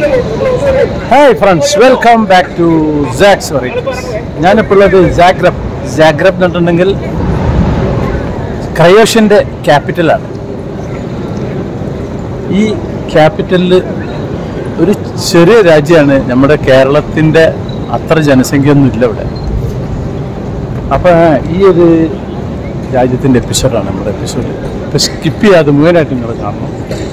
hi friends welcome back to സാക്സ് വറി ഞാനിപ്പോൾ ഉള്ളത് ജാഗ്രബ് ജാഗ്രബ് എന്ന് പറഞ്ഞിട്ടുണ്ടെങ്കിൽ ക്രയോഷ്യൻ്റെ ക്യാപിറ്റലാണ് ഈ ക്യാപിറ്റലിൽ ഒരു ചെറിയ രാജ്യമാണ് നമ്മുടെ കേരളത്തിൻ്റെ അത്ര ജനസംഖ്യ ഒന്നും ഇല്ല ഇവിടെ അപ്പോൾ ഈ ഒരു രാജ്യത്തിൻ്റെ എപ്പിസോഡാണ് നമ്മുടെ എപ്പിസോഡ് ഇപ്പോൾ സ്കിപ്പ് ചെയ്യാതെ മുഴുവനായിട്ട് നിങ്ങൾ കാണണം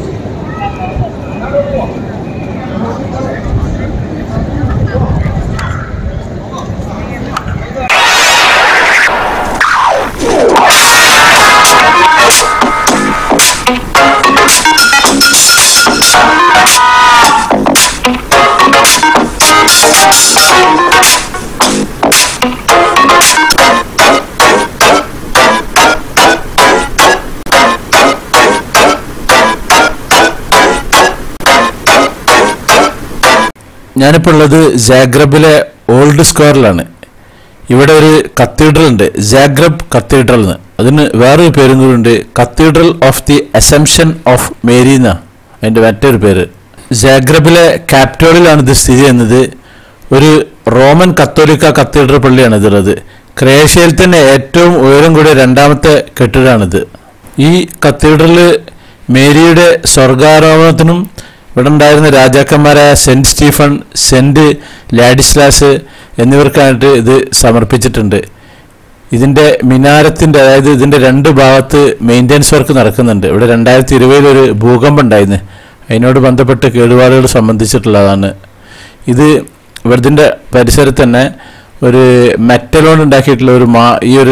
ഞാനിപ്പോൾ ഉള്ളത് ജാഗ്രബിലെ ഓൾഡ് സ്ക്വയറിലാണ് ഇവിടെ ഒരു കത്തീഡ്രൽ ഉണ്ട് ജാഗ്രബ് കത്തീഡ്രൽ എന്ന് അതിന് വേറൊരു പേരും കൂടി ഉണ്ട് cathedral of the Assumption of Mary എന്ന അതിൻ്റെ മറ്റൊരു പേര് ജാഗ്രബിലെ ക്യാപിറ്റോളിലാണ് ഇത് സ്ഥിതി ചെയ്യുന്നത് ഒരു റോമൻ കത്തോലിക്ക കത്തീഡ്രൽ പള്ളിയാണ് ഇതുള്ളത് ക്രേഷ്യയിൽ തന്നെ ഏറ്റവും ഉയരം കൂടിയ രണ്ടാമത്തെ കെട്ടിടമാണിത് ഈ കത്തീഡ്രല് മേരിയുടെ സ്വർഗാരോപണത്തിനും ഇവിടെ ഉണ്ടായിരുന്ന രാജാക്കന്മാരായ സെന്റ് സ്റ്റീഫൻ സെന്റ് ലാഡിസ്ലാസ് എന്നിവർക്കായിട്ട് ഇത് സമർപ്പിച്ചിട്ടുണ്ട് ഇതിൻ്റെ മിനാരത്തിൻ്റെ അതായത് ഇതിൻ്റെ രണ്ട് ഭാഗത്ത് മെയിൻ്റെനൻസ് വർക്ക് നടക്കുന്നുണ്ട് ഇവിടെ രണ്ടായിരത്തി ഇരുപതിൽ ഒരു ഭൂകമ്പം ഉണ്ടായിരുന്നു അതിനോട് ബന്ധപ്പെട്ട് കേടുപാടുകൾ സംബന്ധിച്ചിട്ടുള്ളതാണ് ഇത് ഇവിടത്തിൻ്റെ പരിസരത്ത് തന്നെ ഒരു മെറ്റലോൺ ഉണ്ടാക്കിയിട്ടുള്ള ഒരു മാ ഈ ഒരു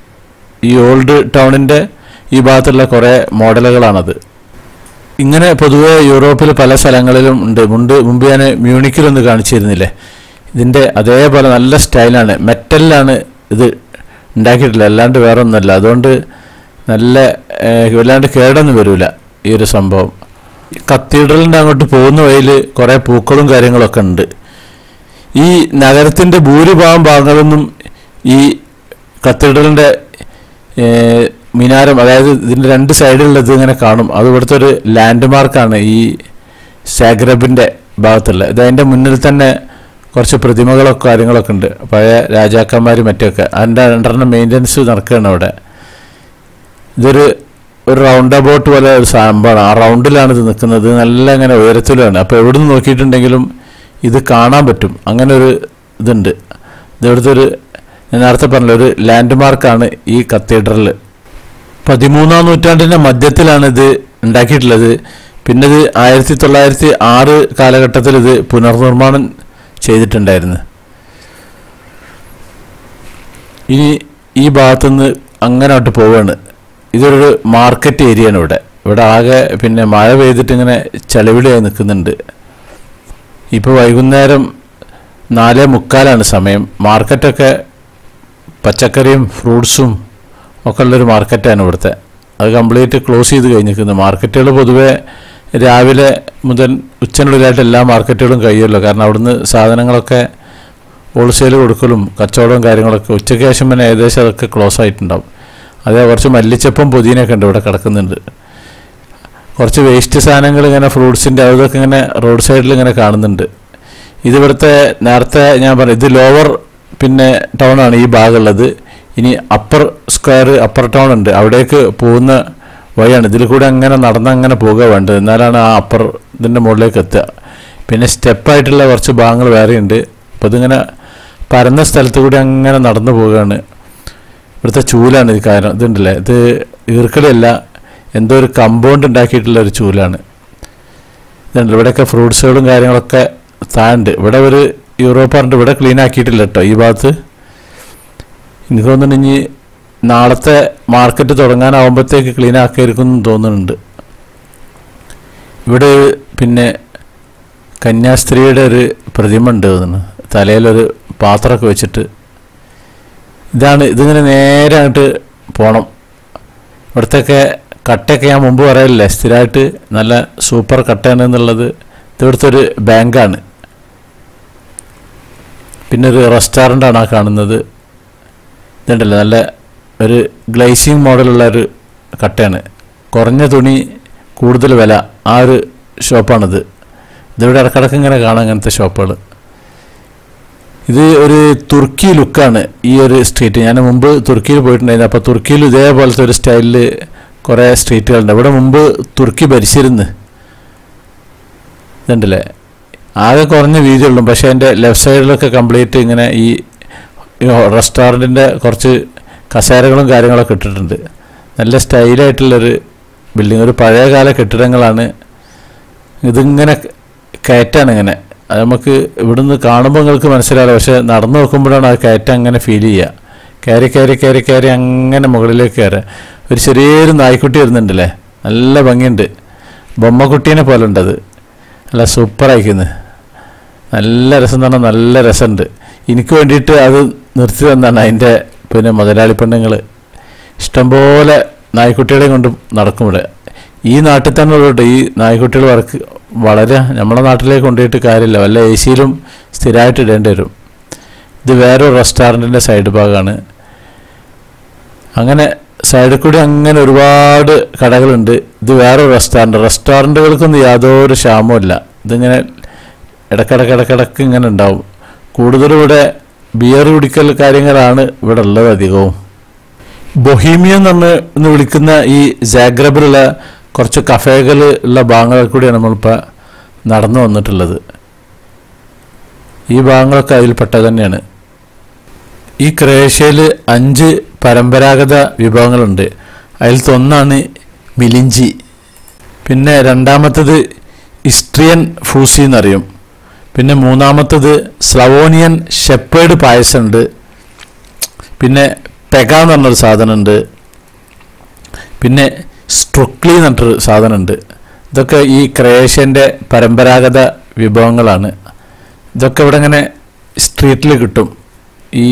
ഈ ഓൾഡ് ടൗണിൻ്റെ ഈ ഭാഗത്തുള്ള കുറേ മോഡലുകളാണത് ഇങ്ങനെ പൊതുവെ യൂറോപ്പിൽ പല സ്ഥലങ്ങളിലും ഉണ്ട് മുണ്ട് മുമ്പ് ഞാൻ മ്യൂണിക്കിലൊന്ന് കാണിച്ചിരുന്നില്ലേ ഇതിൻ്റെ അതേപോലെ നല്ല സ്റ്റൈലാണ് മെറ്റലിലാണ് ഇത് ഉണ്ടാക്കിയിട്ടില്ല അല്ലാണ്ട് വേറെ ഒന്നുമല്ല അതുകൊണ്ട് നല്ല ഏഹ്, വല്ലാണ്ട് കേടൊന്നും വരില്ല ഈ ഒരു സംഭവം കത്തീഡ്രലിൻ്റെ അങ്ങോട്ട് പോകുന്ന വഴിയിൽ കുറേ പൂക്കളും കാര്യങ്ങളൊക്കെ ഉണ്ട് ഈ നഗരത്തിൻ്റെ ഭൂരിഭാഗം ഭാഗങ്ങളൊന്നും ഈ കത്തീഡ്രലിൻ്റെ ഏഹ്, മിനാരം അതായത് ഇതിൻ്റെ രണ്ട് സൈഡിലുള്ളത് ഇങ്ങനെ കാണും അത് ഇവിടുത്തെ ഒരു ലാൻഡ് മാർക്കാണ് ഈ സാഗ്രബിൻ്റെ ഭാഗത്തുള്ള ഇത് അതിൻ്റെ മുന്നിൽ തന്നെ കുറച്ച് പ്രതിമകളൊക്കെ കാര്യങ്ങളൊക്കെ ഉണ്ട് പഴയ രാജാക്കന്മാരും മറ്റൊക്കെ അതിൻ്റെ രണ്ടെണ്ണം മെയിൻ്റനൻസ് നടക്കുകയാണ് അവിടെ ഇതൊരു ഒരു റൗണ്ട് അബൌട്ട് പോലെ ഒരു സംഭവമാണ് ആ റൗണ്ടിലാണ് ഇത് നിൽക്കുന്നത് നല്ല ഇങ്ങനെ ഉയരത്തിലാണ് അപ്പോൾ എവിടെ നിന്ന് നോക്കിയിട്ടുണ്ടെങ്കിലും ഇത് കാണാൻ പറ്റും അങ്ങനെ ഒരു ഇതുണ്ട് ഇതെവിടുത്തെ ഒരു ഞാൻ നേരത്തെ പറഞ്ഞ ഒരു ലാൻഡ് മാർക്കാണ് ഈ കത്തീഡ്രൽ പതിമൂന്നാം നൂറ്റാണ്ടിൻ്റെ മധ്യത്തിലാണ് ഇത് ഉണ്ടാക്കിയിട്ടുള്ളത് പിന്നെ ഇത് ആയിരത്തി തൊള്ളായിരത്തി ആറ് കാലഘട്ടത്തിൽ ഇത് പുനർനിർമ്മാണം ചെയ്തിട്ടുണ്ടായിരുന്നു ഇനി ഈ ഭാഗത്തുനിന്ന് അങ്ങനെ അങ്ങോട്ട് പോവുകയാണ് ഇതൊരു മാർക്കറ്റ് ഏരിയയാണ് ഇവിടെ ഇവിടെ ആകെ പിന്നെ മഴ പെയ്തിട്ട് ഇങ്ങനെ ചളിവിളിയായി നിൽക്കുന്നുണ്ട് ഇപ്പോൾ വൈകുന്നേരം നാലേ മുക്കാലാണ് സമയം മാർക്കറ്റൊക്കെ പച്ചക്കറിയും ഫ്രൂട്ട്സും ഒക്കെ ഉള്ളൊരു മാർക്കറ്റാണ് ഇവിടുത്തെ അത് കംപ്ലീറ്റ് ക്ലോസ് ചെയ്ത് കഴിഞ്ഞിരിക്കുന്നത് മാർക്കറ്റുകൾ പൊതുവേ രാവിലെ മുതൽ ഉച്ചനുള്ളിലായിട്ട് എല്ലാ മാർക്കറ്റുകളും കഴിയുമല്ലോ കാരണം അവിടുന്ന് സാധനങ്ങളൊക്കെ ഹോൾസെയിൽ കൊടുക്കലും കച്ചവടവും കാര്യങ്ങളൊക്കെ ഉച്ചയ്ക്ക് ശേഷം പിന്നെ ഏകദേശം അതൊക്കെ ക്ലോസ് ആയിട്ടുണ്ടാവും അതേ കുറച്ച് മല്ലിച്ചപ്പം പുതിനൊക്കെ ഉണ്ട് ഇവിടെ കിടക്കുന്നുണ്ട് കുറച്ച് വേസ്റ്റ് സാധനങ്ങൾ ഇങ്ങനെ ഫ്രൂട്ട്സിൻ്റെ അതൊക്കെ ഇങ്ങനെ റോഡ് സൈഡിൽ ഇങ്ങനെ കാണുന്നുണ്ട് ഇത് ഇവിടുത്തെ നേരത്തെ ഞാൻ പറഞ്ഞു ഇത് ലോവർ പിന്നെ ടൗൺ ആണ് ഈ ഭാഗമുള്ളത് ഇനി അപ്പർ സ്ക്വയർ അപ്പർ ടൗൺ ഉണ്ട് അവിടേക്ക് പോകുന്ന വഴിയാണ് ഇതിൽ കൂടെ അങ്ങനെ നടന്ന് അങ്ങനെ പോകുക വേണ്ടത് എന്നാലാണ് ആ അപ്പർ ഇതിൻ്റെ മുകളിലേക്ക് എത്തുക പിന്നെ സ്റ്റെപ്പായിട്ടുള്ള കുറച്ച് ഭാഗങ്ങൾ വേറെയുണ്ട് അപ്പോൾ ഇതിങ്ങനെ പരന്ന സ്ഥലത്ത് കൂടി അങ്ങനെ നടന്നു പോവുകയാണ് ഇവിടുത്തെ ചൂലാണ് ഇത് കാരണം ഇതുണ്ടല്ലേ ഇത് ഈർക്കളിയല്ല എന്തോ ഒരു കമ്പൗണ്ട് ഉണ്ടാക്കിയിട്ടുള്ള ഒരു ചൂലാണ് ഇതുണ്ട് ഇവിടെയൊക്കെ ഫ്രൂട്ട്സുകളും കാര്യങ്ങളൊക്കെ താണ്ട് ഇവിടെ ഒരു യൂറോപ്പാറുണ്ട് ഇവിടെ ക്ലീൻ ആക്കിയിട്ടില്ല കേട്ടോ ഈ ഭാഗത്ത് എനിക്ക് തോന്നുന്നു ഇനി നാളത്തെ മാർക്കറ്റ് തുടങ്ങാനാവുമ്പോഴത്തേക്ക് ക്ലീൻ ആക്കിയിരിക്കും എന്ന് തോന്നുന്നുണ്ട് ഇവിടെ പിന്നെ കന്യാസ്ത്രീയുടെ ഒരു പ്രതിമ ഉണ്ട് തോന്നുന്നു തലയിലൊരു പാത്രമൊക്കെ വെച്ചിട്ട് ഇതാണ് ഇതിങ്ങനെ നേരെ അങ്ങോട്ട് പോകണം ഇവിടുത്തെയൊക്കെ കട്ടയൊക്കെ ഞാൻ മുമ്പ് പറയലില്ലേ സ്ഥിരമായിട്ട് നല്ല സൂപ്പർ കട്ടയാണ് എന്നുള്ളത് ഇതിവിടുത്തെ ഒരു ബാങ്കാണ് പിന്നെ ഒരു റെസ്റ്റോറൻ്റാണ് ആ കാണുന്നത് ഇതുണ്ടല്ലോ നല്ല ഒരു ഗ്ലേസിങ് മോഡലുള്ള ഒരു കട്ടയാണ് കുറഞ്ഞ തുണി കൂടുതൽ വില ആ ഒരു ഷോപ്പാണിത് ഇതിവിടെ ഇടക്കിടക്ക് ഇങ്ങനെ കാണാം അങ്ങനത്തെ ഷോപ്പുകൾ ഇത് ഒരു തുർക്കി ലുക്കാണ് ഈ ഒരു സ്ട്രീറ്റ് ഞാൻ മുമ്പ് തുർക്കിയിൽ പോയിട്ടുണ്ടായിരുന്നു അപ്പോൾ തുർക്കിയിൽ ഇതേപോലത്തെ ഒരു സ്റ്റൈലിൽ കുറേ സ്ട്രീറ്റുകളുണ്ട് ഇവിടെ മുമ്പ് തുർക്കി ഭരിച്ചിരുന്ന് ഇതുണ്ടല്ലേ ആകെ കുറഞ്ഞ വീതിയുള്ളൂ പക്ഷേ എൻ്റെ ലെഫ്റ്റ് സൈഡിലൊക്കെ കംപ്ലീറ്റ് ഇങ്ങനെ ഈ റെസ്റ്റോറൻറ്റിൻ്റെ കുറച്ച് കസേരകളും കാര്യങ്ങളൊക്കെ ഇട്ടിട്ടുണ്ട് നല്ല സ്റ്റൈലായിട്ടുള്ളൊരു ബിൽഡിംഗ് ഒരു പഴയകാല കെട്ടിടങ്ങളാണ് ഇതിങ്ങനെ കയറ്റാണ് ഇങ്ങനെ അത് നമുക്ക് ഇവിടുന്ന് കാണുമ്പോൾ നിങ്ങൾക്ക് മനസ്സിലാവില്ല പക്ഷെ നടന്നു നോക്കുമ്പോഴാണ് ആ കയറ്റം അങ്ങനെ ഫീൽ ചെയ്യുക കയറി കയറി കയറി കയറി അങ്ങനെ മുകളിലേക്ക് കയറുക ഒരു ചെറിയൊരു നായ്ക്കുട്ടി വരുന്നുണ്ടല്ലേ നല്ല ഭംഗിയുണ്ട് ബൊമ്മക്കുട്ടീനെ പോലെ ഉണ്ടത് നല്ല സൂപ്പറായിക്കുന്നത് നല്ല രസം എന്ന് പറഞ്ഞാൽ നല്ല രസമുണ്ട് എനിക്ക് വേണ്ടിയിട്ട് അത് നിർത്തി തന്നാണ് അതിൻ്റെ പിന്നെ മുതലാളി പെണ്ണുങ്ങൾ ഇഷ്ടംപോലെ നായ്ക്കുട്ടികളെയും കൊണ്ട് നടക്കും ഇവിടെ ഈ നാട്ടിൽ തന്നെ ഉള്ളൂ ഈ നായ്ക്കുട്ടികൾ വർക്ക് വളരെ നമ്മളെ നാട്ടിലേക്ക് കൊണ്ടുപോയിട്ട് കാര്യമില്ല വല്ല എ സിയിലും സ്ഥിരമായിട്ട് ഇടേണ്ടി വരും ഇത് വേറൊരു റെസ്റ്റോറൻറ്റിൻ്റെ സൈഡ് ഭാഗമാണ് അങ്ങനെ സൈഡിൽ കൂടി അങ്ങനെ ഒരുപാട് കടകളുണ്ട് ഇത് വേറൊരു റെസ്റ്റോറൻറ്റ് റെസ്റ്റോറൻറ്റുകൾക്കൊന്നും യാതൊരു ക്ഷാമവും ഇതിങ്ങനെ ഇടക്കിടക്ക് ഇടക്കിടക്ക് ഇങ്ങനെ ഉണ്ടാവും കൂടുതലും ഇവിടെ ബിയർ കുടിക്കൽ കാര്യങ്ങളാണ് ഇവിടെ ഉള്ളത് അധികവും ബൊഹീമിയ എന്ന് പറഞ്ഞ് എന്ന് വിളിക്കുന്ന ഈ ജാഗ്രബിലുള്ള കുറച്ച് കഫേകൾ ഉള്ള ഭാഗങ്ങളിൽ കൂടിയാണ് നമ്മളിപ്പോൾ നടന്നു വന്നിട്ടുള്ളത് ഈ ഭാഗങ്ങളൊക്കെ അതിൽപ്പെട്ട തന്നെയാണ് ഈ ക്രൊയേഷ്യയിൽ അഞ്ച് പരമ്പരാഗത വിഭവങ്ങളുണ്ട് അതിലത്തെ ഒന്നാണ് മിലിഞ്ചി പിന്നെ രണ്ടാമത്തത് ഇസ്ട്രിയൻ ഫൂസി എന്നറിയും പിന്നെ മൂന്നാമത്തത് സ്ലവോണിയൻ ഷെപ്പേഡ് പായസമുണ്ട് പിന്നെ പെഗ എന്ന് പറഞ്ഞൊരു സാധനമുണ്ട് പിന്നെ സ്ട്രുക്ലി എന്ന് പറഞ്ഞൊരു സാധനമുണ്ട് ഇതൊക്കെ ഈ ക്രൊയേഷ്യൻ്റെ പരമ്പരാഗത വിഭവങ്ങളാണ് ഇതൊക്കെ ഇവിടെ ഇങ്ങനെ സ്ട്രീറ്റിൽ കിട്ടും ഈ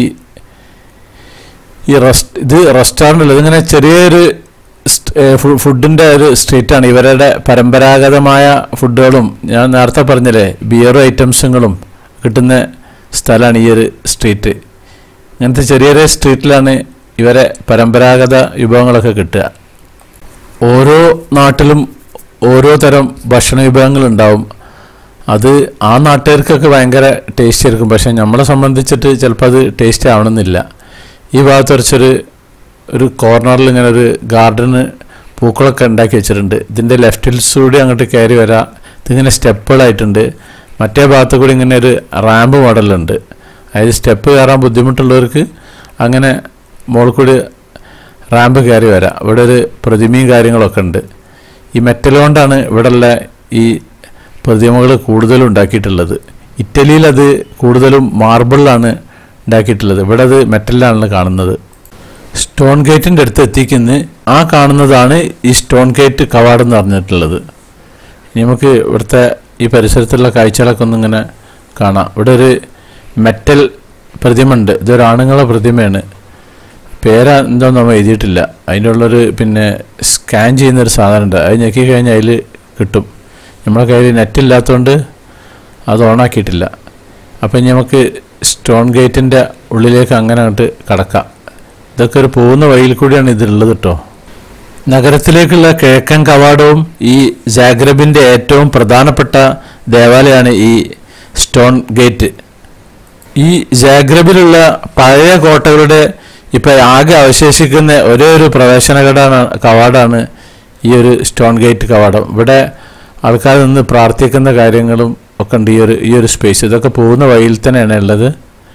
ഈ റെസ്റ്റ് ഇത് റെസ്റ്റോറൻ്റ് അല്ല ഇതിങ്ങനെ ചെറിയൊരു ഫുഡിൻ്റെ ഒരു സ്ട്രീറ്റാണ് ഇവരുടെ പരമ്പരാഗതമായ ഫുഡുകളും ഞാൻ നേരത്തെ പറഞ്ഞില്ലേ ബിയർ ഐറ്റംസുകളും കിട്ടുന്ന സ്ഥലമാണ് ഈ ഒരു സ്ട്രീറ്റ് ഇങ്ങനത്തെ ചെറിയ ചെറിയ സ്ട്രീറ്റിലാണ് ഇവരെ പരമ്പരാഗത വിഭവങ്ങളൊക്കെ കിട്ടുക ഓരോ നാട്ടിലും ഓരോ തരം ഭക്ഷണ വിഭവങ്ങളുണ്ടാവും അത് ആ നാട്ടുകാർക്കൊക്കെ ഭയങ്കര ടേസ്റ്റ് ആയിരിക്കും പക്ഷെ നമ്മളെ സംബന്ധിച്ചിട്ട് ചിലപ്പോൾ അത് ടേസ്റ്റ് ആവണമെന്നില്ല ഈ ഭാഗത്ത് കുറച്ചൊരു ഒരു കോർണറിൽ ഇങ്ങനെ ഒരു ഗാർഡന് പൂക്കളൊക്കെ ഉണ്ടാക്കി വെച്ചിട്ടുണ്ട് ഇതിൻ്റെ ലെഫ്റ്റിൽ കൂടി അങ്ങോട്ട് കയറി വരാം ഇതിങ്ങനെ സ്റ്റെപ്പുകളായിട്ടുണ്ട് മറ്റേ ഭാഗത്ത് കൂടി ഇങ്ങനെ ഒരു റാമ്പ് മോഡലുണ്ട് അതായത് സ്റ്റെപ്പ് കയറാൻ ബുദ്ധിമുട്ടുള്ളവർക്ക് അങ്ങനെ മുകളിൽ കൂടി റാമ്പ് കയറി വരാം ഇവിടെ ഒരു പ്രതിമയും കാര്യങ്ങളൊക്കെ ഉണ്ട് ഈ മെറ്റൽ കൊണ്ടാണ് ഇവിടെയുള്ള ഈ പ്രതിമകൾ കൂടുതലും ഉണ്ടാക്കിയിട്ടുള്ളത് ഇറ്റലിയിൽ അത് കൂടുതലും മാർബിളിലാണ് ഉണ്ടാക്കിയിട്ടുള്ളത് ഇവിടെ അത് മെറ്റലിലാണ് കാണുന്നത് സ്റ്റോൺ ഗേറ്റിൻ്റെ അടുത്ത് എത്തിക്കുന്ന ആ കാണുന്നതാണ് ഈ സ്റ്റോൺ ഗേറ്റ് കവാടം എന്ന് പറഞ്ഞിട്ടുള്ളത് ഇനി നമുക്ക് ഇവിടുത്തെ ഈ പരിസരത്തുള്ള കാഴ്ചകളൊക്കെ ഒന്നിങ്ങനെ കാണാം ഇവിടെ ഒരു മെറ്റൽ പ്രതിമ ഉണ്ട് ഇതൊരു ആണുങ്ങളെ പ്രതിമയാണ് പേര് എന്താണെന്ന് നമ്മൾ എഴുതിയിട്ടില്ല അതിൻ്റെ ഉള്ളൊരു പിന്നെ സ്കാൻ ചെയ്യുന്നൊരു സാധനമുണ്ട് അത് ഞെക്കി കഴിഞ്ഞാൽ അതിൽ കിട്ടും നമ്മളെ കയ്യിൽ നെറ്റ് ഇല്ലാത്തതുകൊണ്ട് അത് ഓണാക്കിയിട്ടില്ല അപ്പം ഇനി നമുക്ക് സ്റ്റോൺ ഗേറ്റിൻ്റെ ഉള്ളിലേക്ക് അങ്ങനെ അങ്ങോട്ട് കടക്കാം ഇതൊക്കെ ഒരു പോകുന്ന വഴിയിൽ കൂടിയാണ് ഇതിലുള്ളത് കേട്ടോ നഗരത്തിലേക്കുള്ള കിഴക്കൻ കവാടവും ഈ ജാഗ്രബിൻ്റെ ഏറ്റവും പ്രധാനപ്പെട്ട ദേവാലയമാണ് ഈ സ്റ്റോൺ ഗേറ്റ് ഈ ജാഗ്രബിലുള്ള പഴയ കോട്ടകളുടെ ഇപ്പം ആകെ അവശേഷിക്കുന്ന ഒരേ ഒരു പ്രവേശന കടാണ് കവാടാണ് ഈ ഒരു സ്റ്റോൺ ഗേറ്റ് കവാടം ഇവിടെ ആൾക്കാർ നിന്ന് പ്രാർത്ഥിക്കുന്ന കാര്യങ്ങളും ഒക്കെ ഉണ്ട് ഈ ഒരു ഈ ഒരു സ്പേസ് ഇതൊക്കെ പോകുന്ന വഴിയിൽ തന്നെയാണ് ഉള്ളത്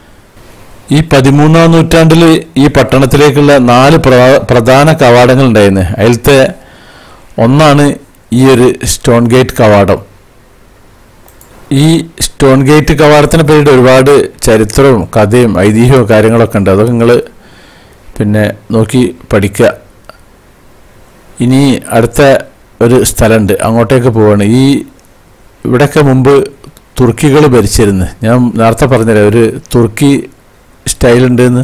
ഈ പതിമൂന്നാം നൂറ്റാണ്ടിൽ ഈ പട്ടണത്തിലേക്കുള്ള നാല് പ്ര- പ്രധാന കവാടങ്ങൾ ഉണ്ടായിരുന്നു അതിലത്തെ ഒന്നാണ് ഈ ഒരു സ്റ്റോൺ ഗേറ്റ് കവാടം ഈ സ്റ്റോൺ ഗേറ്റ് കവാടത്തിനെ പറ്റിയിട്ട് ഒരുപാട് ചരിത്രവും കഥയും ഐതിഹ്യവും കാര്യങ്ങളൊക്കെ ഉണ്ട് അതൊക്കെ നിങ്ങൾ പിന്നെ നോക്കി പഠിക്കുക ഇനി അടുത്ത ഒരു സ്ഥലമുണ്ട് അങ്ങോട്ടേക്ക് പോവാണ് ഈ ഇവിടെയൊക്കെ മുമ്പ് തുർക്കികൾ ഭരിച്ചിരുന്നു ഞാൻ നേരത്തെ പറഞ്ഞില്ലേ ഒരു തുർക്കി സ്റ്റൈലുണ്ട് എന്ന്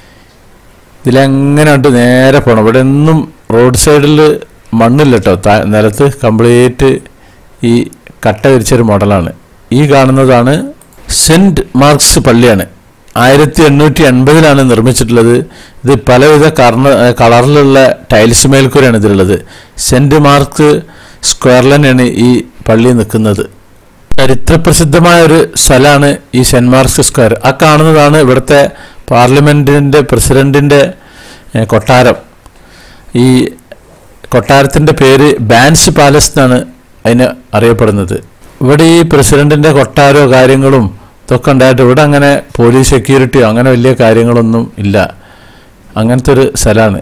ഇതിലെങ്ങനെ ഉണ്ട് നേരെ പോകണം ഇവിടെ ഒന്നും റോഡ് സൈഡിൽ മണ്ണില്ല കേട്ടോ താ- നിലത്ത് കംപ്ലീറ്റ് ഈ കട്ട വിരിച്ചൊരു മോഡലാണ് ഈ കാണുന്നതാണ് സെൻറ്റ് മാർക്സ് പള്ളിയാണ് ആയിരത്തി എണ്ണൂറ്റി എൺപതിലാണ് നിർമ്മിച്ചിട്ടുള്ളത് ഇത് പലവിധ കർണ കളറിലുള്ള ടൈൽസ് മേൽക്കൂരയാണ് ഇതിലുള്ളത് സെൻറ്റ് മാർക്ക് സ്ക്വയറിൽ തന്നെയാണ് ഈ പള്ളി നിൽക്കുന്നത് ചരിത്രപ്രസിദ്ധമായ ഒരു സ്ഥലമാണ് ഈ സെൻറ് മാർക്സ് സ്ക്വയർ ആ കാണുന്നതാണ് ഇവിടുത്തെ പാർലമെൻറ്റിൻ്റെ പ്രസിഡൻറ്റിൻ്റെ ഏഹ്, കൊട്ടാരം ഈ കൊട്ടാരത്തിൻ്റെ പേര് ബാൻസ് പാലസ് എന്നാണ് അതിന് അറിയപ്പെടുന്നത് ഇവിടെ ഈ പ്രസിഡൻറ്റിൻ്റെ കൊട്ടാരമോ കാര്യങ്ങളും ഇതൊക്കെ ഉണ്ടായിട്ട് ഇവിടെ അങ്ങനെ പോലീസ് സെക്യൂരിറ്റിയോ അങ്ങനെ വലിയ കാര്യങ്ങളൊന്നും ഇല്ല അങ്ങനത്തെ ഒരു സ്ഥലമാണ്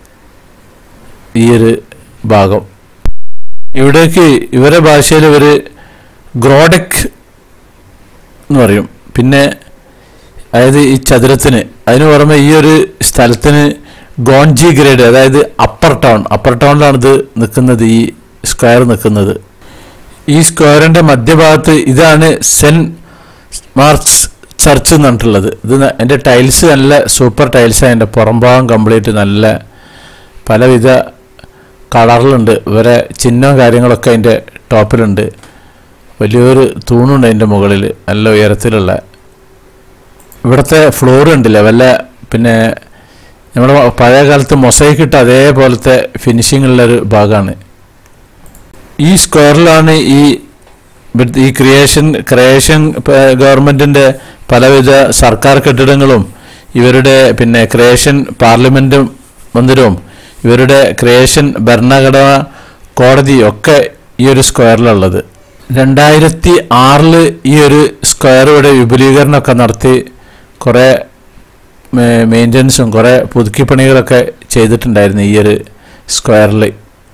ഈ ഒരു ഭാഗം ഇവിടേക്ക് ഇവരെ ഭാഷയിൽ ഇവർ ഗ്രോഡക് എന്ന് പറയും പിന്നെ അതായത് ഈ ചതുരത്തിന് അതിന് പുറമെ ഈ ഒരു സ്ഥലത്തിന് ഗോൺജി ഗ്രേഡ് അതായത് അപ്പർ ടൗൺ അപ്പർ ടൗണിലാണ് ഇത് നിൽക്കുന്നത് ഈ സ്ക്വയർ നിൽക്കുന്നത് ഈ സ്ക്വയറിൻ്റെ മധ്യഭാഗത്ത് ഇതാണ് സെൻറ്റ് മാർക്സ് ചർച്ച് എന്ന് പറഞ്ഞിട്ടുള്ളത് ഇത് ന- എൻ്റെ ടൈൽസ് നല്ല സൂപ്പർ ടൈൽസാണ് എൻ്റെ പുറംഭാഗം കംപ്ലീറ്റ് നല്ല പലവിധ കളറിലുണ്ട് ഇവരെ ചിഹ്നവും കാര്യങ്ങളൊക്കെ അതിൻ്റെ ടോപ്പിലുണ്ട് വലിയൊരു തൂണുണ്ട് അതിൻ്റെ മുകളിൽ നല്ല ഉയരത്തിലുള്ള ഇവിടുത്തെ ഫ്ലോർ ഉണ്ടല്ലേ വല്ല പിന്നെ നമ്മുടെ പഴയ കാലത്ത് മൊസൈക്ക് ഇട്ട അതേപോലത്തെ ഫിനിഷിംഗ് ഉള്ളൊരു ഭാഗമാണ് ഈ സ്ക്വയറിലാണ് ഈ ഇവിടുത്തെ ഈ ക്രിയേഷൻ ക്രിയേഷൻ ഗവൺമെൻറ്റിൻ്റെ പലവിധ സർക്കാർ കെട്ടിടങ്ങളും ഇവരുടെ പിന്നെ ക്രിയേഷൻ പാർലമെൻറ്റ് മന്ദിരവും ഇവരുടെ ക്രിയേഷൻ ഭരണഘടന കോടതിയും ഒക്കെ ഈ ഒരു സ്ക്വയറിലുള്ളത് രണ്ടായിരത്തി ആറിൽ ഈ ഒരു സ്ക്വയർ ഇവിടെ വിപുലീകരണമൊക്കെ നടത്തി കുറേ മെയിൻ്റനൻസും കുറേ പുതുക്കിപ്പണികളൊക്കെ ചെയ്തിട്ടുണ്ടായിരുന്നു ഈ ഒരു സ്ക്വയറിൽ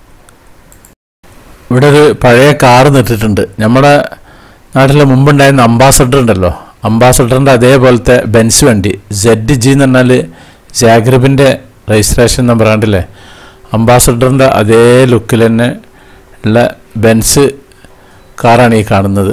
ഇവിടെ ഒരു പഴയ കാറ് നിട്ടിട്ടുണ്ട് നമ്മുടെ നാട്ടിൽ മുമ്പുണ്ടായിരുന്ന അംബാസഡർ ഉണ്ടല്ലോ അംബാസഡറിൻ്റെ അതേപോലത്തെ ബെൻസ് വണ്ടി സെഡ് ജി എന്ന് പറഞ്ഞാൽ ജാഗ്രബിൻ്റെ രജിസ്ട്രേഷൻ നമ്പർ കണ്ടില്ലേ അംബാസഡറിൻ്റെ അതേ ലുക്കിൽ തന്നെ ഉള്ള ബെൻസ് കാറാണ് ഈ കാണുന്നത്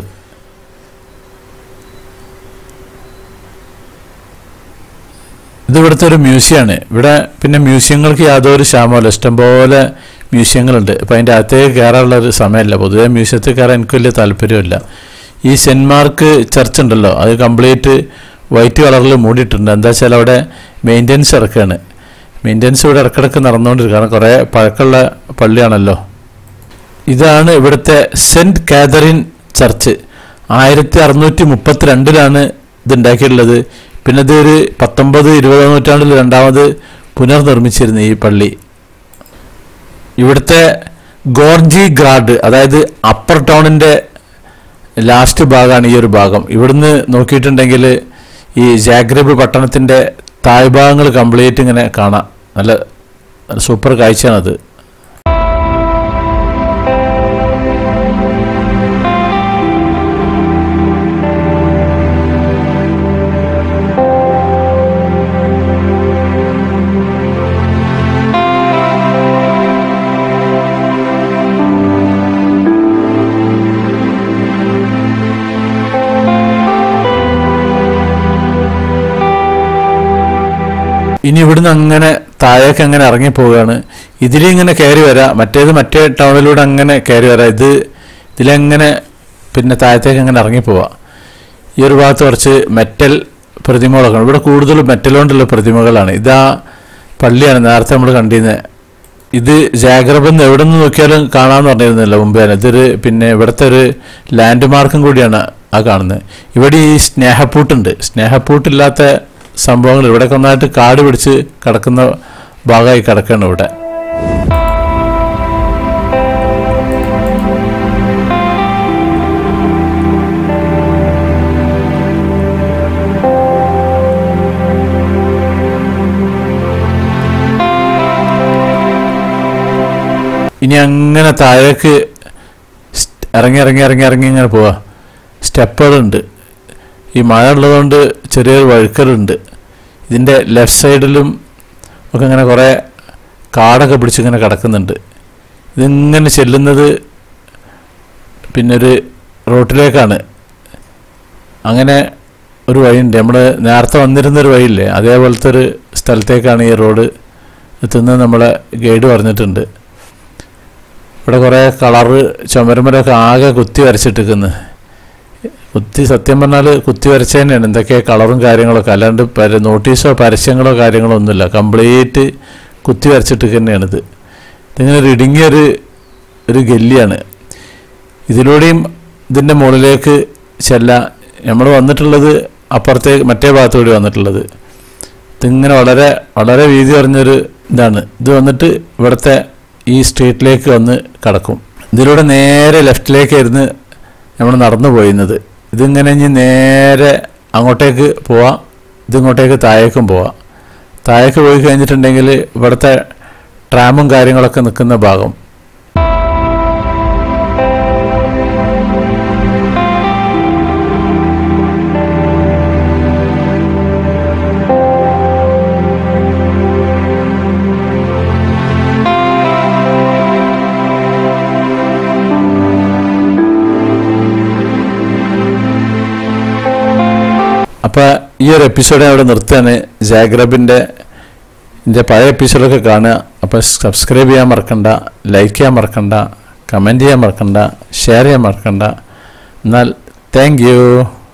ഇത് ഇവിടുത്തെ ഒരു മ്യൂസിയമാണ് ഇവിടെ പിന്നെ മ്യൂസിയങ്ങൾക്ക് യാതൊരു ക്ഷാമമല്ല ഇഷ്ടംപോലെ മ്യൂസിയങ്ങളുണ്ട് അപ്പം അതിൻ്റെ അകത്തേക്ക് കയറാനുള്ള ഒരു സമയമല്ല പൊതുവെ മ്യൂസിയത്തിൽ കയറാൻ എനിക്ക് വലിയ താല്പര്യമില്ല ഈ സെൻറ് മാർക്ക് ചർച്ച് ഉണ്ടല്ലോ അത് കംപ്ലീറ്റ് വൈറ്റ് കളറിൽ മൂടിയിട്ടുണ്ട് എന്താ വെച്ചാൽ അവിടെ മെയിൻ്റെനൻസ് ഇറക്കുകയാണ് മെയിൻ്റെനൻസ് ഇവിടെ ഇടക്കിടക്ക് നടന്നുകൊണ്ടിരിക്കുക കാരണം കുറേ പഴക്കമുള്ള പള്ളിയാണല്ലോ ഇതാണ് ഇവിടുത്തെ സെൻറ്റ് കാതറിൻ ചർച്ച് ആയിരത്തി അറുന്നൂറ്റി മുപ്പത്തിരണ്ടിലാണ് ഇത് ഉണ്ടാക്കിയിട്ടുള്ളത് പിന്നെ ഇത് ഒരു പത്തൊമ്പത് ഇരുപതാം നൂറ്റാണ്ടിൽ രണ്ടാമത് പുനർനിർമ്മിച്ചിരുന്നു ഈ പള്ളി ഇവിടുത്തെ ഗോർജി ഗ്രാഡ് അതായത് അപ്പർ ടൗണിൻ്റെ ലാസ്റ്റ് ഭാഗമാണ് ഈ ഒരു ഭാഗം ഇവിടുന്ന് നോക്കിയിട്ടുണ്ടെങ്കിൽ ഈ ജാഗ്രബ് പട്ടണത്തിൻ്റെ താഴ്ഭാഗങ്ങൾ കംപ്ലീറ്റ് ഇങ്ങനെ കാണാം നല്ല നല്ല സൂപ്പർ കാഴ്ചയാണത് ഇനി ഇവിടുന്ന് അങ്ങനെ താഴേക്ക് അങ്ങനെ ഇറങ്ങി പോവുകയാണ് ഇതിലിങ്ങനെ കയറി വരാം മറ്റേത് മറ്റേ ടൗണിലൂടെ അങ്ങനെ കയറി വരാം ഇത് ഇതിലെങ്ങനെ പിന്നെ താഴത്തേക്ക് അങ്ങനെ ഇറങ്ങി പോവാം ഈ ഒരു ഭാഗത്ത് കുറച്ച് മെറ്റൽ പ്രതിമകളൊക്കെ ഉണ്ട് ഇവിടെ കൂടുതലും മെറ്റൽ കൊണ്ടുള്ള പ്രതിമകളാണ് ഇതാ പള്ളിയാണ് നേരത്തെ നമ്മൾ കണ്ടിരുന്നത് ഇത് ജാഗ്രബെന്ന് എവിടെ നിന്ന് നോക്കിയാലും കാണാമെന്ന് പറഞ്ഞിരുന്നില്ല മുമ്പേ തന്നെ ഇതൊരു പിന്നെ ഇവിടുത്തെ ഒരു ലാൻഡ് മാർക്കും കൂടിയാണ് ആ കാണുന്നത് ഇവിടെ ഈ സ്നേഹപ്പൂട്ടുണ്ട് സ്നേഹപ്പൂട്ടില്ലാത്ത സംഭവങ്ങൾ ഇവിടെ ഒന്നായിട്ട് കാട് പിടിച്ച് കിടക്കുന്ന ഭാഗമായി കിടക്കുകയാണ് ഇവിടെ ഇനി അങ്ങനെ താഴേക്ക് സ്റ്റ് ഇറങ്ങി ഇറങ്ങി ഇറങ്ങി ഇറങ്ങി ഇങ്ങനെ പോവാ സ്റ്റെപ്പുകളുണ്ട് ഈ മഴ ഉള്ളതുകൊണ്ട് ചെറിയൊരു വഴുക്കലുണ്ട് ഇതിൻ്റെ ലെഫ്റ്റ് സൈഡിലും ഒക്കെ ഇങ്ങനെ കുറേ കാടൊക്കെ പിടിച്ചിങ്ങനെ കിടക്കുന്നുണ്ട് ഇതിങ്ങനെ ചെല്ലുന്നത് പിന്നെ ഒരു റോട്ടിലേക്കാണ് അങ്ങനെ ഒരു വഴിയുണ്ട് നമ്മൾ നേരത്തെ വന്നിരുന്ന ഒരു വഴിയില്ലേ അതേപോലത്തെ ഒരു സ്ഥലത്തേക്കാണ് ഈ റോഡ് എത്തുന്നത് നമ്മളെ ഗൈഡ് പറഞ്ഞിട്ടുണ്ട് ഇവിടെ കുറേ കളറ് ചുമരുമരൊക്കെ ആകെ കുത്തി വരച്ചിട്ടിരിക്കുന്നു കുത്തി സത്യം പറഞ്ഞാൽ കുത്തി വരച്ച തന്നെയാണ് എന്തൊക്കെ കളറും കാര്യങ്ങളൊക്കെ അല്ലാണ്ട് പര നോട്ടീസോ പരസ്യങ്ങളോ കാര്യങ്ങളോ ഒന്നുമില്ല കംപ്ലീറ്റ് കുത്തി വരച്ചിട്ട് തന്നെയാണിത് ഇതിങ്ങനെ ഒരു ഇടുങ്ങിയൊരു ഒരു ഗല്ലിയാണ് ഇതിലൂടെയും ഇതിൻ്റെ മുകളിലേക്ക് ചെല്ല നമ്മൾ വന്നിട്ടുള്ളത് അപ്പുറത്തെ മറ്റേ ഭാഗത്തുകൂടി വന്നിട്ടുള്ളത് ഇതിങ്ങനെ വളരെ വളരെ വീതി പറഞ്ഞൊരു ഇതാണ് ഇത് വന്നിട്ട് ഇവിടുത്തെ ഈ സ്ട്രീറ്റിലേക്ക് വന്ന് കിടക്കും ഇതിലൂടെ നേരെ ലെഫ്റ്റിലേക്കായിരുന്നു നമ്മൾ നടന്നു പോയിരുന്നത് ഇതിങ്ങനെ ഇനി നേരെ അങ്ങോട്ടേക്ക് പോവാം ഇതിങ്ങോട്ടേക്ക് താഴേക്കും പോവാം താഴേക്ക് പോയി കഴിഞ്ഞിട്ടുണ്ടെങ്കിൽ ഇവിടുത്തെ ട്രാമും കാര്യങ്ങളൊക്കെ നിൽക്കുന്ന ഭാഗം അപ്പോൾ ഈ ഒരു എപ്പിസോഡ് അവിടെ നിർത്തുകയാണ് ജാഗ്രബിൻ്റെ എൻ്റെ പഴയ എപ്പിസോഡൊക്കെ കാണുക അപ്പോൾ സബ്സ്ക്രൈബ് ചെയ്യാൻ മറക്കണ്ട ലൈക്ക് ചെയ്യാൻ മറക്കണ്ട കമൻറ്റ് ചെയ്യാൻ മറക്കണ്ട ഷെയർ ചെയ്യാൻ മറക്കണ്ട എന്നാൽ താങ്ക് യു